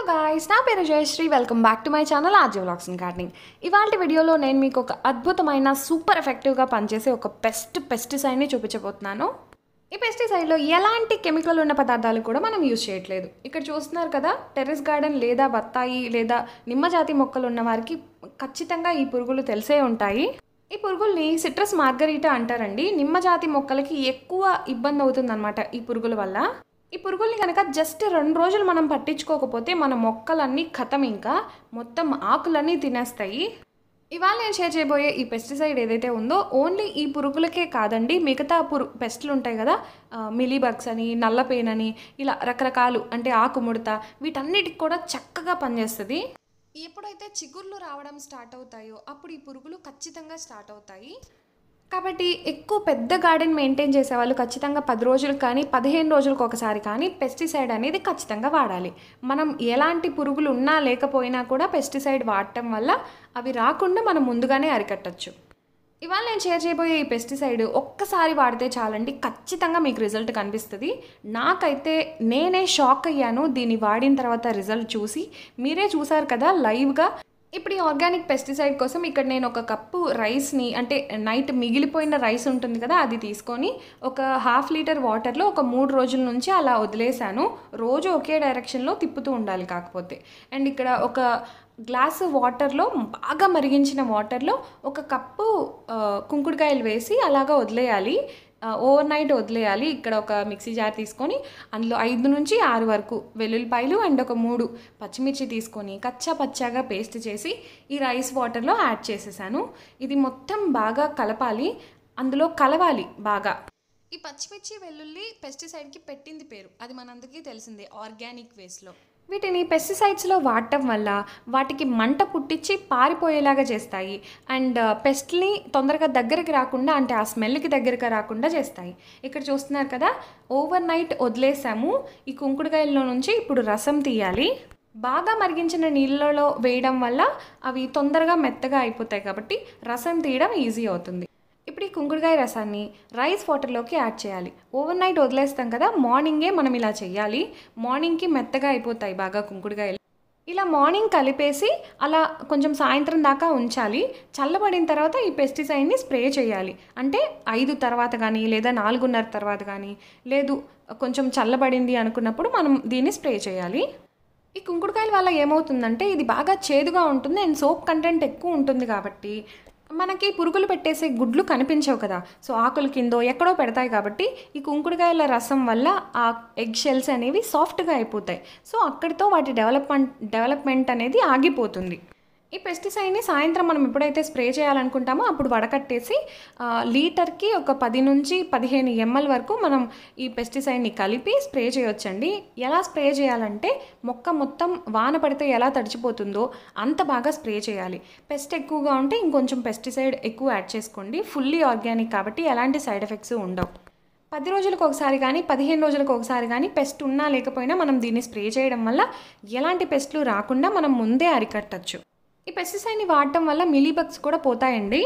guys నా పేరు Jayashree welcome back to my channel RG vlogs and gardening ఇవాళ వీడియోలో నేను మీకు ఒక అద్భుతమైన సూపర్ ఎఫెక్టివ్గా పనిచేసే ఒక బెస్ట్ పెస్టిసైడ్ని చూపించబోతున్నాను ఈ పెస్టిసైడ్లో ఎలాంటి కెమికల్ ఉన్న పదార్థాలు కూడా మనం యూజ్ చేయట్లేదు ఇక్కడ చూస్తున్నారు కదా టెర్రస్ గార్డెన్ లేదా బత్తాయి లేదా నిమ్మ జాతి మొక్కలు ఉన్న వారికి ఖచ్చితంగా ఈ పురుగులు తెలిసే ఉంటాయి ఈ పురుగుల్ని సిట్రస్ మార్గరీటా అంటారండి నిమ్మ జాతి మొక్కలకి ఎక్కువ ఇబ్బంది అవుతుందన్నమాట ఈ పురుగుల వల్ల ఈ పురుగుల్ని కనుక జస్ట్ రెండు రోజులు మనం పట్టించుకోకపోతే మన మొక్కలన్నీ ఖతం ఇంకా మొత్తం ఆకులన్నీ తినేస్తాయి ఇవాళ నేను షేర్ చేయబోయే ఈ పెస్టిసైడ్ ఏదైతే ఉందో ఓన్లీ ఈ పురుగులకే కాదండి మిగతా పురు పెస్ట్లు ఉంటాయి కదా మిలీబగ్స్ అని నల్లపేన్ అని ఇలా రకరకాలు అంటే ఆకుముడత వీటన్నిటికి కూడా చక్కగా పనిచేస్తుంది ఎప్పుడైతే చిగుర్లు రావడం స్టార్ట్ అవుతాయో అప్పుడు ఈ పురుగులు ఖచ్చితంగా స్టార్ట్ అవుతాయి కాబట్టి ఎక్కువ పెద్ద గార్డెన్ మెయింటైన్ చేసే వాళ్ళు ఖచ్చితంగా పది రోజులకు కానీ పదిహేను రోజులకు ఒకసారి కానీ పెస్టిసైడ్ అనేది ఖచ్చితంగా వాడాలి మనం ఎలాంటి పురుగులు ఉన్నా లేకపోయినా కూడా పెస్టిసైడ్ వాడటం వల్ల అవి రాకుండా మనం ముందుగానే అరికట్టచ్చు ఇవాళ నేను షేర్ చేయబోయే ఈ పెస్టిసైడ్ ఒక్కసారి వాడితే చాలండి ఖచ్చితంగా మీకు రిజల్ట్ కనిపిస్తుంది నాకైతే నేనే షాక్ అయ్యాను దీన్ని వాడిన తర్వాత రిజల్ట్ చూసి మీరే చూసారు కదా లైవ్గా ఇప్పుడు ఈ ఆర్గానిక్ పెస్టిసైడ్ కోసం ఇక్కడ నేను ఒక కప్పు రైస్ని అంటే నైట్ మిగిలిపోయిన రైస్ ఉంటుంది కదా అది తీసుకొని ఒక హాఫ్ లీటర్ వాటర్లో ఒక మూడు రోజుల నుంచి అలా వదిలేశాను రోజు ఒకే డైరెక్షన్లో తిప్పుతూ ఉండాలి కాకపోతే అండ్ ఇక్కడ ఒక గ్లాసు వాటర్లో బాగా మరిగించిన వాటర్లో ఒక కప్పు ఆ, కుంకుడుకాయలు వేసి అలాగా వదిలేయాలి ఓవర్ నైట్ వదిలేయాలి ఇక్కడ ఒక మిక్సీ జార్ తీసుకొని అందులో ఐదు నుంచి ఆరు వరకు వెల్లుల్లిపాయలు అండ్ ఒక మూడు పచ్చిమిర్చి తీసుకొని కచ్చా పచ్చాగా పేస్ట్ చేసి ఈ రైస్ వాటర్లో యాడ్ చేసేసాను ఇది మొత్తం బాగా కలపాలి అందులో కలవాలి బాగా ఈ పచ్చిమిర్చి వెల్లుల్లి పెస్టిసైడ్కి పెట్టింది పేరు అది మనందరికీ తెలిసిందే ఆర్గానిక్ వేస్లో వీటిని పెస్టిసైడ్స్లో వాడటం వల్ల వాటికి మంట పుట్టించి పారిపోయేలాగా చేస్తాయి అండ్ పెస్ట్ని తొందరగా దగ్గరికి రాకుండా అంటే ఆ స్మెల్కి దగ్గరికి రాకుండా చేస్తాయి ఇక్కడ చూస్తున్నారు కదా ఓవర్ నైట్ వదిలేసాము ఈ కుంకుడుకాయల్లో నుంచి ఇప్పుడు రసం తీయాలి బాగా మరిగించిన నీళ్ళలో వేయడం వల్ల అవి తొందరగా మెత్తగా అయిపోతాయి కాబట్టి రసం తీయడం ఈజీ అవుతుంది ఇప్పుడు ఈ కుంకుడుకాయ రసాన్ని రైస్ వాటర్లోకి యాడ్ చేయాలి ఓవర్ నైట్ వదిలేస్తాం కదా మార్నింగే మనం ఇలా చేయాలి మార్నింగ్కి మెత్తగా అయిపోతాయి బాగా కుంకుడుకాయలు ఇలా మార్నింగ్ కలిపేసి అలా కొంచెం సాయంత్రం దాకా ఉంచాలి చల్లబడిన తర్వాత ఈ పెస్టిసైడ్ని స్ప్రే చేయాలి అంటే ఐదు తర్వాత కానీ లేదా నాలుగున్నర తర్వాత కానీ లేదు కొంచెం చల్లబడింది అనుకున్నప్పుడు మనం దీన్ని స్ప్రే చేయాలి ఈ కుంకుడుకాయల వల్ల ఏమవుతుందంటే ఇది బాగా చేదుగా ఉంటుంది అండ్ సోప్ కంటెంట్ ఎక్కువ ఉంటుంది కాబట్టి మనకి పురుగులు పెట్టేసే గుడ్లు కనిపించవు కదా సో ఆకుల కిందో ఎక్కడో పెడతాయి కాబట్టి ఈ కుంకుడుకాయల రసం వల్ల ఆ ఎగ్ షెల్స్ అనేవి సాఫ్ట్గా అయిపోతాయి సో అక్కడితో వాటి డెవలప్మెంట్ డెవలప్మెంట్ అనేది ఆగిపోతుంది ఈ పెస్టిసైడ్ని సాయంత్రం మనం ఎప్పుడైతే స్ప్రే చేయాలనుకుంటామో అప్పుడు వడకట్టేసి ఆ, లీటర్కి ఒక పది నుంచి పదిహేను ఎంఎల్ వరకు మనం ఈ పెస్టిసైడ్ని కలిపి స్ప్రే చేయొచ్చండి ఎలా స్ప్రే చేయాలంటే మొక్క మొత్తం వాన పడితే ఎలా తడిచిపోతుందో అంత బాగా స్ప్రే చేయాలి పెస్ట్ ఎక్కువగా ఉంటే ఇంకొంచెం పెస్టిసైడ్ ఎక్కువ యాడ్ చేసుకోండి ఫుల్లీ ఆర్గానిక్ కాబట్టి ఎలాంటి సైడ్ ఎఫెక్ట్స్ ఉండవు పది రోజులకు ఒకసారి కానీ పదిహేను రోజులకు ఒకసారి కానీ పెస్ట్ ఉన్నా లేకపోయినా మనం దీన్ని స్ప్రే చేయడం వల్ల ఎలాంటి పెస్ట్లు రాకుండా మనం ముందే అరికట్టచ్చు ఈ పెస్టిసైడ్ని వాడటం వల్ల మిలీబగ్స్ కూడా పోతాయండి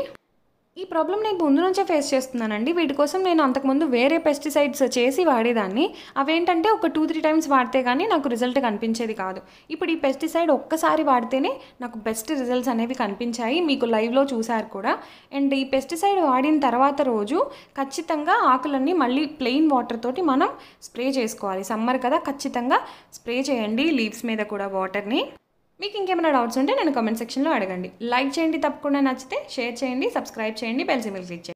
ఈ ప్రాబ్లం నేను ముందు నుంచే ఫేస్ చేస్తున్నానండి వీటి కోసం నేను అంతకుముందు వేరే పెస్టిసైడ్స్ చేసి వాడేదాన్ని అవేంటంటే ఒక టూ త్రీ టైమ్స్ వాడితే కానీ నాకు రిజల్ట్ కనిపించేది కాదు ఇప్పుడు ఈ పెస్టిసైడ్ ఒక్కసారి వాడితేనే నాకు బెస్ట్ రిజల్ట్స్ అనేవి కనిపించాయి మీకు లైవ్లో చూసారు కూడా అండ్ ఈ పెస్టిసైడ్ వాడిన తర్వాత రోజు ఖచ్చితంగా ఆకులన్నీ మళ్ళీ ప్లెయిన్ వాటర్ తోటి మనం స్ప్రే చేసుకోవాలి సమ్మర్ కదా ఖచ్చితంగా స్ప్రే చేయండి లీవ్స్ మీద కూడా వాటర్ని మీకు ఇంకేమైనా డౌట్స్ ఉంటే నేను కామెంట్ సెక్షన్లో అడగండి లైక్ చేయండి తప్పకుండా నచ్చితే షేర్ చేయండి సబ్స్క్రైబ్ చేయండి బెల్ సిమిల్ క్లిక్ చేయండి